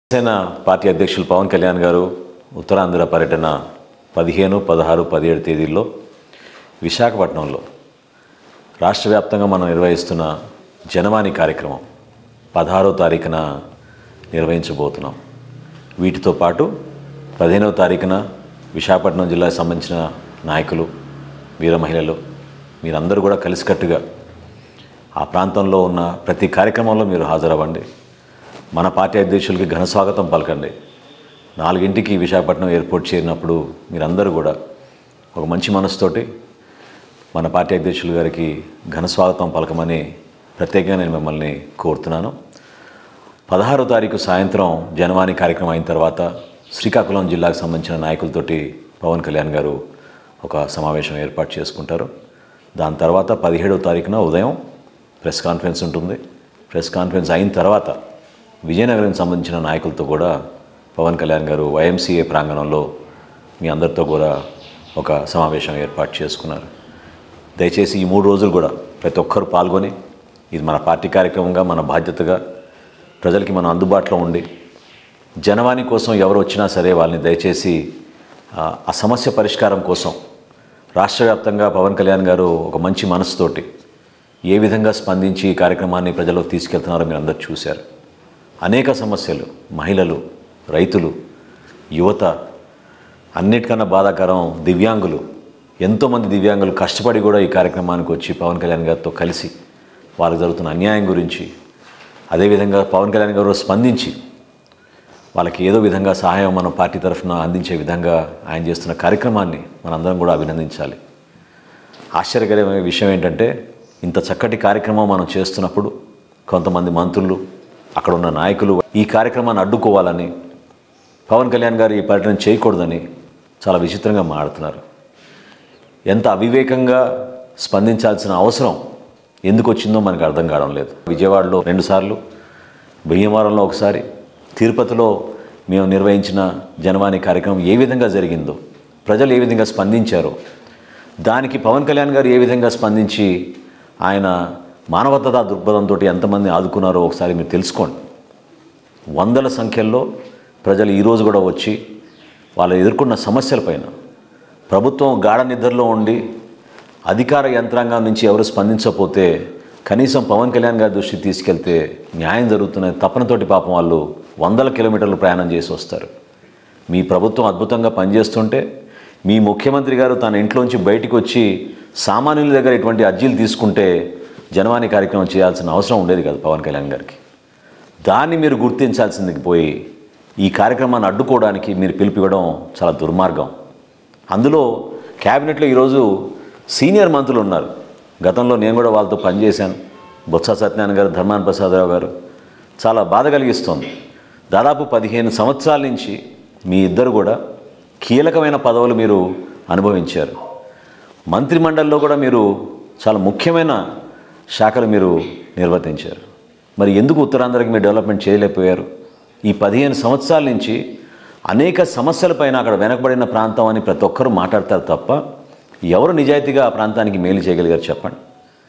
Janasena party అధ్యక్షులు పవన్ కళ్యాణ్ గారు ఉత్తరాంధ్ర పర్యటన పదిహేను పదహారు పదిహేడు తేదీల్లో విశాఖపట్నంలో రాష్ట్ర వ్యాప్తంగా మనం నిర్వహిస్తున్న జనవాణి కార్యక్రమం పదహారో తారీఖున నిర్వహించబోతున్నాం వీటితో పాటు పదిహేనవ తారీఖున విశాఖపట్నం జిల్లాకు సంబంధించిన నాయకులు వీర మహిళలు మీరందరూ కూడా కలిసికట్టుగా ఆ ప్రాంతంలో ఉన్న ప్రతి కార్యక్రమంలో మీరు హాజరవ్వండి మన పార్టీ అధ్యక్షులకి ఘన స్వాగతం పలకండి నాలుగింటికి విశాఖపట్నం ఎయిర్పోర్ట్ చేరినప్పుడు మీరందరూ కూడా ఒక మంచి మనసుతోటి మన పార్టీ అధ్యక్షులు గారికి ఘన స్వాగతం పలకమని ప్రత్యేకంగా నేను మిమ్మల్ని కోరుతున్నాను పదహారో తారీఖు సాయంత్రం జనవాణి కార్యక్రమం అయిన తర్వాత శ్రీకాకుళం జిల్లాకు సంబంధించిన నాయకులతోటి పవన్ కళ్యాణ్ గారు ఒక సమావేశం ఏర్పాటు చేసుకుంటారు దాని తర్వాత పదిహేడవ తారీఖున ఉదయం ప్రెస్ కాన్ఫరెన్స్ ఉంటుంది ప్రెస్ కాన్ఫరెన్స్ అయిన తర్వాత విజయనగరం సంబంధించిన నాయకులతో కూడా పవన్ కళ్యాణ్ గారు వైఎంసీఏ ప్రాంగణంలో మీ అందరితో కూడా ఒక సమావేశం ఏర్పాటు చేసుకున్నారు దయచేసి ఈ మూడు రోజులు కూడా ప్రతి ఒక్కరు పాల్గొని ఇది మన పార్టీ కార్యక్రమంగా మన బాధ్యతగా ప్రజలకి మనం అందుబాటులో ఉండి జనవాణి కోసం ఎవరు వచ్చినా సరే వాళ్ళని దయచేసి ఆ, ఆ సమస్య పరిష్కారం కోసం రాష్ట్ర వ్యాప్తంగా పవన్ కళ్యాణ్ గారు ఒక మంచి మనసుతోటి ఏ విధంగా స్పందించి ఈ కార్యక్రమాన్ని ప్రజలకు తీసుకెళ్తున్నారో మీరు అందరూ చూశారు అనేక సమస్యలు మహిళలు రైతులు యువత అన్నిటికన్నా బాధాకరం దివ్యాంగులు ఎంతోమంది దివ్యాంగులు కష్టపడి కూడా ఈ కార్యక్రమానికి వచ్చి పవన్ కళ్యాణ్ గారితో కలిసి వాళ్ళకి జరుగుతున్న అన్యాయం గురించి అదేవిధంగా పవన్ కళ్యాణ్ గారు స్పందించి వాళ్ళకి ఏదో విధంగా సహాయం మన పార్టీ తరఫున అందించే విధంగా ఆయన చేస్తున్న కార్యక్రమాన్ని మనందరం కూడా అభినందించాలి ఆశ్చర్యకరమైన విషయం ఏంటంటే ఇంత చక్కటి కార్యక్రమం మనం చేస్తున్నప్పుడు కొంతమంది మంత్రులు అక్కడ ఉన్న నాయకులు ఈ కార్యక్రమాన్ని అడ్డుకోవాలని పవన్ కళ్యాణ్ గారు ఈ పర్యటన చేయకూడదని చాలా విచిత్రంగా మాడుతున్నారు ఎంత అవివేకంగా స్పందించాల్సిన అవసరం ఎందుకు వచ్చిందో మనకు అర్థం కావడం లేదు విజయవాడలో రెండుసార్లు భీమవరంలో ఒకసారి తిరుపతిలో మేము నిర్వహించిన జనవాణి కార్యక్రమం ఏ విధంగా జరిగిందో ప్రజలు ఏ విధంగా స్పందించారో దానికి పవన్ కళ్యాణ్ గారు ఏ విధంగా స్పందించి ఆయన మానవతా దృక్పథంతో ఎంతమంది ఆదుకున్నారో ఒకసారి మీరు తెలుసుకోండి వందల సంఖ్యల్లో ప్రజలు ఈరోజు కూడా వచ్చి వాళ్ళు ఎదుర్కొన్న సమస్యలపైన ప్రభుత్వం గాఢ నిద్రలో ఉండి అధికార యంత్రాంగం నుంచి ఎవరు స్పందించకపోతే కనీసం పవన్ కళ్యాణ్ గారి దృష్టికి తీసుకెళ్తే న్యాయం జరుగుతున్న తపనతోటి పాపం వాళ్ళు వందల కిలోమీటర్లు ప్రయాణం చేసి వస్తారు మీ ప్రభుత్వం అద్భుతంగా పనిచేస్తుంటే మీ ముఖ్యమంత్రి గారు తన ఇంట్లోంచి బయటికి వచ్చి సామాన్యుల దగ్గర ఎటువంటి అర్జీలు తీసుకుంటే జనవాణి కార్యక్రమం చేయాల్సిన అవసరం ఉండేది కాదు పవన్ కళ్యాణ్ గారికి దాన్ని మీరు గుర్తించాల్సింది పోయి ఈ కార్యక్రమాన్ని అడ్డుకోవడానికి మీరు పిలిపివ్వడం చాలా దుర్మార్గం అందులో క్యాబినెట్లో ఈరోజు సీనియర్ మంత్రులు ఉన్నారు గతంలో నేను కూడా వాళ్ళతో పనిచేశాను బొత్స సత్యనారాయణ గారు ధర్మాన ప్రసాదరావు గారు చాలా బాధ కలిగిస్తోంది దాదాపు పదిహేను సంవత్సరాల నుంచి మీ ఇద్దరు కూడా కీలకమైన పదవులు మీరు అనుభవించారు మంత్రిమండలిలో కూడా మీరు చాలా ముఖ్యమైన శాఖలు మీరు నిర్వర్తించారు మరి ఎందుకు ఉత్తరాంధ్రకి మీరు డెవలప్మెంట్ చేయలేకపోయారు ఈ పదిహేను సంవత్సరాల నుంచి అనేక సమస్యలపైన అక్కడ వెనకబడిన ప్రాంతం అని ప్రతి ఒక్కరూ మాట్లాడతారు తప్ప ఎవరు నిజాయితీగా ఆ ప్రాంతానికి మేలు చేయగలిగారు చెప్పండి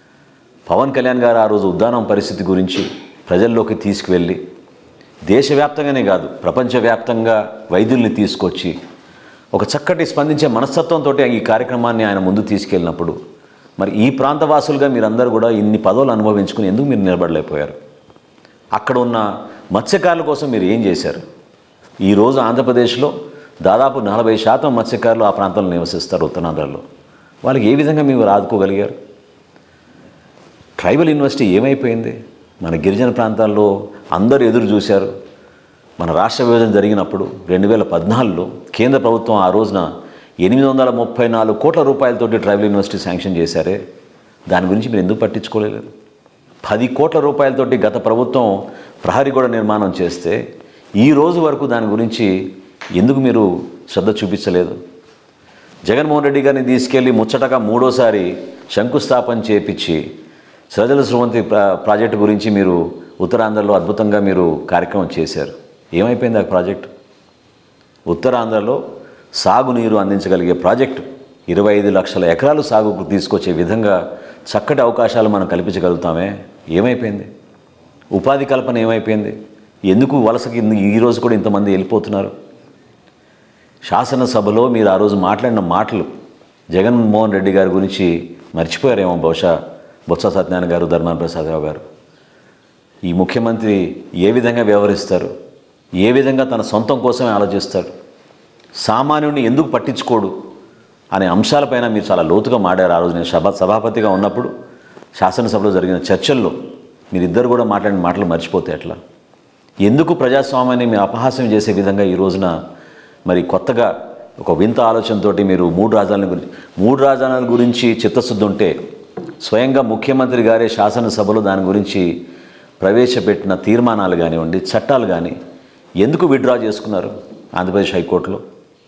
పవన్ కళ్యాణ్ గారు ఆ రోజు ఉద్దానం పరిస్థితి గురించి ప్రజల్లోకి తీసుకువెళ్ళి దేశవ్యాప్తంగానే కాదు ప్రపంచవ్యాప్తంగా వైద్యుల్ని తీసుకొచ్చి ఒక చక్కటి స్పందించే మనస్తత్వంతో ఈ కార్యక్రమాన్ని ఆయన ముందు తీసుకెళ్ళినప్పుడు మరి ఈ ప్రాంతవాసులుగా మీరందరూ కూడా ఇన్ని పదవులు అనుభవించుకుని ఎందుకు మీరు నిలబడలేకపోయారు అక్కడ ఉన్న మత్స్యకారుల కోసం మీరు ఏం చేశారు ఈరోజు ఆంధ్రప్రదేశ్లో దాదాపు నలభై శాతం మత్స్యకారులు ఆ ప్రాంతంలో నివసిస్తారు ఉత్తరాంధ్రలో వాళ్ళకి ఏ విధంగా మీరు ఆదుకోగలిగారు ట్రైబల్ యూనివర్సిటీ ఏమైపోయింది మన గిరిజన ప్రాంతాల్లో అందరూ ఎదురు చూశారు మన రాష్ట్ర విభజన జరిగినప్పుడు రెండు వేల పద్నాలుగులో కేంద్ర ప్రభుత్వం ఆ రోజున ఎనిమిది వందల ముప్పై నాలుగు కోట్ల రూపాయలతోటి ట్రైబల్ యూనివర్సిటీ శాంక్షన్ చేశారే దాని గురించి మీరు ఎందుకు పట్టించుకోలేదు పది కోట్ల రూపాయలతోటి గత ప్రభుత్వం ప్రహరీ గోడ నిర్మాణం చేస్తే ఈ రోజు వరకు దాని గురించి ఎందుకు మీరు శ్రద్ధ చూపించలేదు జగన్మోహన్ రెడ్డి గారిని తీసుకెళ్లి ముచ్చటగా మూడోసారి శంకుస్థాపన చేపించి సరజల శ్రీమంతి ప్రా ప్రాజెక్టు గురించి మీరు ఉత్తరాంధ్రలో అద్భుతంగా మీరు కార్యక్రమం చేశారు ఏమైపోయింది ఆ ప్రాజెక్టు ఉత్తరాంధ్రలో సాగునీరు అందించగలిగే ప్రాజెక్టు ఇరవై ఐదు లక్షల ఎకరాలు సాగుకు తీసుకొచ్చే విధంగా చక్కటి అవకాశాలు మనం కల్పించగలుగుతామే ఏమైపోయింది ఉపాధి కల్పన ఏమైపోయింది ఎందుకు వలసకి ఈ రోజు కూడా ఇంతమంది వెళ్ళిపోతున్నారు శాసనసభలో మీరు ఆ రోజు మాట్లాడిన మాటలు జగన్మోహన్ రెడ్డి గారి గురించి మర్చిపోయారేమో బహుశా బొత్స సత్యనారాయణ గారు ధర్మాన ప్రసాదరావు గారు ఈ ముఖ్యమంత్రి ఏ విధంగా వ్యవహరిస్తారు ఏ విధంగా తన సొంతం కోసమే ఆలోచిస్తారు సామాన్యుడిని ఎందుకు పట్టించుకోడు అనే అంశాలపైన మీరు చాలా లోతుగా మాడారు ఆ రోజు నేను సభ సభాపతిగా ఉన్నప్పుడు శాసనసభలో జరిగిన చర్చల్లో మీరిద్దరు కూడా మాట్లాడిన మాటలు మర్చిపోతే ఎట్లా ఎందుకు ప్రజాస్వామ్యాన్ని మీరు అపహాస్యం చేసే విధంగా ఈ రోజున మరి కొత్తగా ఒక వింత ఆలోచనతోటి మీరు మూడు రాజధానుల గురించి మూడు రాజధానుల గురించి చిత్తశుద్ధి ఉంటే స్వయంగా ముఖ్యమంత్రి గారే శాసనసభలో దాని గురించి ప్రవేశపెట్టిన తీర్మానాలు కానివ్వండి చట్టాలు కానీ ఎందుకు విత్డ్రా చేసుకున్నారు ఆంధ్రప్రదేశ్ హైకోర్టులో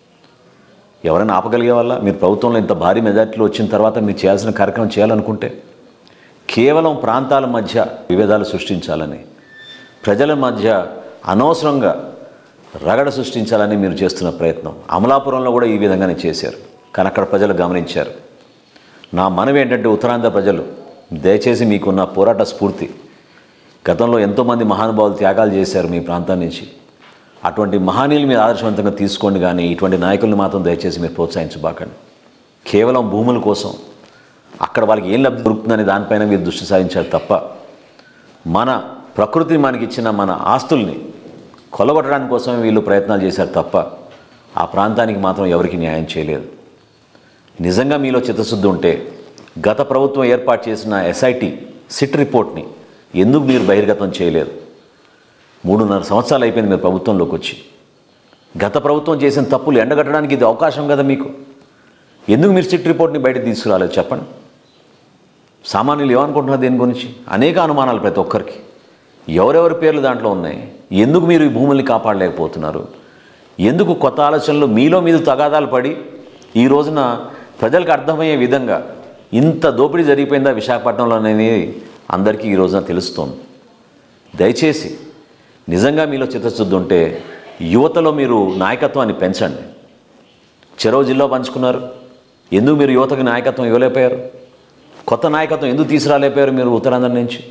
ఎవరైనా ఆపగలిగే వల్ల మీరు ప్రభుత్వంలో ఇంత భారీ మెజార్టీలో వచ్చిన తర్వాత మీరు చేయాల్సిన కార్యక్రమం చేయాలనుకుంటే కేవలం ప్రాంతాల మధ్య విభేదాలు సృష్టించాలని ప్రజల మధ్య అనవసరంగా రగడ సృష్టించాలని మీరు చేస్తున్న ప్రయత్నం అమలాపురంలో కూడా ఈ విధంగానే చేశారు కానీ అక్కడ ప్రజలు గమనించారు నా మనవి ఏంటంటే ఉత్తరాంధ్ర ప్రజలు దయచేసి మీకున్న పోరాట స్ఫూర్తి గతంలో ఎంతోమంది మహానుభావులు త్యాగాలు చేశారు మీ ప్రాంతం నుంచి అటువంటి మహానీయులు మీరు ఆదర్శవంతంగా తీసుకోండి కానీ ఇటువంటి నాయకుల్ని మాత్రం దయచేసి మీరు ప్రోత్సహించబాకండి కేవలం భూముల కోసం అక్కడ వాళ్ళకి ఏం లబ్ధి దొరుకుతుందని దానిపైన మీరు దృష్టి సారించారు తప్ప మన ప్రకృతి మనకి ఇచ్చిన మన ఆస్తుల్ని కొలగొట్టడానికి కోసమే వీళ్ళు ప్రయత్నాలు చేశారు తప్ప ఆ ప్రాంతానికి మాత్రం ఎవరికి న్యాయం చేయలేదు నిజంగా మీలో చిత్తశుద్ధి ఉంటే గత ప్రభుత్వం ఏర్పాటు చేసిన ఎస్ఐటి సిట్ రిపోర్ట్ని ఎందుకు మీరు బహిర్గతం చేయలేదు మూడున్నర సంవత్సరాలు అయిపోయింది మీరు ప్రభుత్వంలోకి వచ్చి గత ప్రభుత్వం చేసిన తప్పులు ఎండగట్టడానికి ఇది అవకాశం కదా మీకు ఎందుకు మీరు సిట్ రిపోర్ట్ని బయటకు తీసుకురాలేదు చెప్పండి సామాన్యులు ఏమనుకుంటున్నారు దీని గురించి అనేక అనుమానాలు ప్రతి ఒక్కరికి ఎవరెవరి పేర్లు దాంట్లో ఉన్నాయి ఎందుకు మీరు ఈ భూముల్ని కాపాడలేకపోతున్నారు ఎందుకు కొత్త ఆలోచనలు మీలో మీద తగాదాలు పడి ఈ రోజున ప్రజలకు అర్థమయ్యే విధంగా ఇంత దోపిడీ జరిగిపోయిందా విశాఖపట్నంలో అనేది అందరికీ ఈ రోజున తెలుస్తోంది దయచేసి నిజంగా మీలో చిత్తశుద్ధి ఉంటే యువతలో మీరు నాయకత్వాన్ని పెంచండి చెరవ జిల్లా పంచుకున్నారు ఎందుకు మీరు యువతకి నాయకత్వం ఇవ్వలేకపోయారు కొత్త నాయకత్వం ఎందుకు తీసుకురాలేకపోయారు మీరు ఉత్తరాంధ్ర నుంచి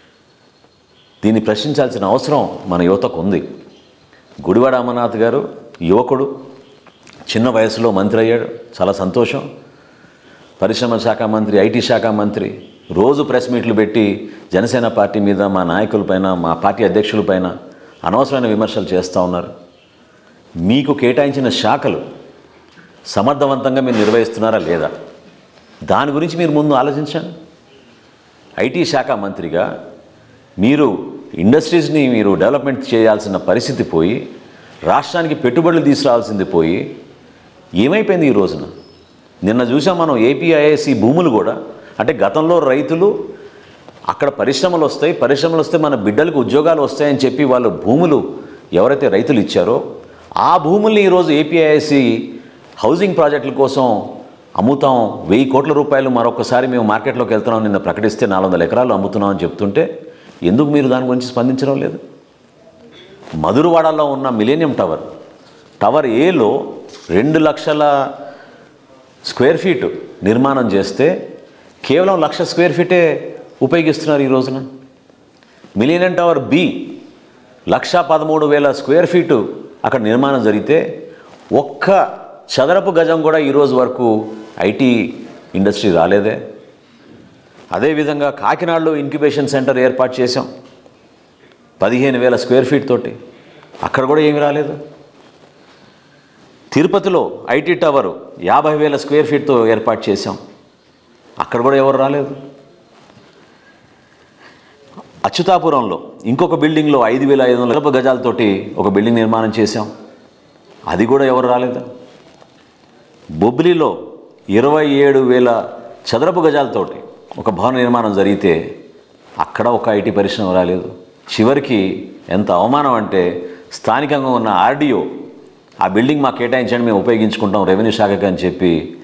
దీన్ని ప్రశ్నించాల్సిన అవసరం మన యువతకు ఉంది గుడివాడ అమర్నాథ్ గారు యువకుడు చిన్న వయసులో మంత్రి అయ్యాడు చాలా సంతోషం పరిశ్రమ శాఖ మంత్రి ఐటీ శాఖ మంత్రి రోజు ప్రెస్ మీట్లు పెట్టి జనసేన పార్టీ మీద మా నాయకులపైన మా పార్టీ అధ్యక్షులపైన అనవసరమైన విమర్శలు చేస్తూ ఉన్నారు మీకు కేటాయించిన శాఖలు సమర్థవంతంగా మీరు నిర్వహిస్తున్నారా లేదా దాని గురించి మీరు ముందు ఆలోచించండి ఐటీ శాఖ మంత్రిగా మీరు ఇండస్ట్రీస్ని మీరు డెవలప్మెంట్ చేయాల్సిన పరిస్థితి పోయి రాష్ట్రానికి పెట్టుబడులు తీసుకురావాల్సింది పోయి ఏమైపోయింది ఈ రోజున నిన్న చూసాం మనం ఏపీఐఐసి భూములు కూడా అంటే గతంలో రైతులు అక్కడ పరిశ్రమలు వస్తాయి పరిశ్రమలు వస్తే మన బిడ్డలకు ఉద్యోగాలు వస్తాయని చెప్పి వాళ్ళు భూములు ఎవరైతే రైతులు ఇచ్చారో ఆ భూముల్ని ఈరోజు ఏపీఐసి హౌసింగ్ ప్రాజెక్టుల కోసం అమ్ముతాం వెయ్యి కోట్ల రూపాయలు మరొకసారి మేము మార్కెట్లోకి వెళ్తున్నాం నిన్న ప్రకటిస్తే నాలుగు వందల ఎకరాలు అమ్ముతున్నాం అని చెప్తుంటే ఎందుకు మీరు దాని గురించి స్పందించడం లేదు మధురవాడలో ఉన్న మిలేనియం టవర్ టవర్ ఏలో రెండు లక్షల స్క్వేర్ ఫీట్ నిర్మాణం చేస్తే కేవలం లక్ష స్క్వేర్ ఫీటే ఉపయోగిస్తున్నారు ఈ రోజున మిలియన్ టవర్ బి లక్ష పదమూడు వేల స్క్వేర్ ఫీటు అక్కడ నిర్మాణం జరిగితే ఒక్క చదరపు గజం కూడా ఈరోజు వరకు ఐటీ ఇండస్ట్రీ రాలేదే అదేవిధంగా కాకినాడలో ఇంక్యుబేషన్ సెంటర్ ఏర్పాటు చేశాం పదిహేను వేల స్క్వేర్ ఫీట్ తోటి అక్కడ కూడా ఏమీ రాలేదు తిరుపతిలో ఐటీ టవర్ యాభై వేల స్క్వేర్ ఫీట్తో ఏర్పాటు చేశాం అక్కడ కూడా ఎవరు రాలేదు అచ్యుతాపురంలో ఇంకొక బిల్డింగ్లో ఐదు వేల ఐదు వందల గజాలతోటి ఒక బిల్డింగ్ నిర్మాణం చేశాం అది కూడా ఎవరు రాలేదు బొబ్బిలిలో ఇరవై ఏడు వేల చదరపు గజాలతోటి ఒక భవన నిర్మాణం జరిగితే అక్కడ ఒక ఐటీ పరిశ్రమ రాలేదు చివరికి ఎంత అవమానం అంటే స్థానికంగా ఉన్న ఆర్డీఓ ఆ బిల్డింగ్ మాకు కేటాయించండి మేము ఉపయోగించుకుంటాం రెవెన్యూ శాఖకి అని చెప్పి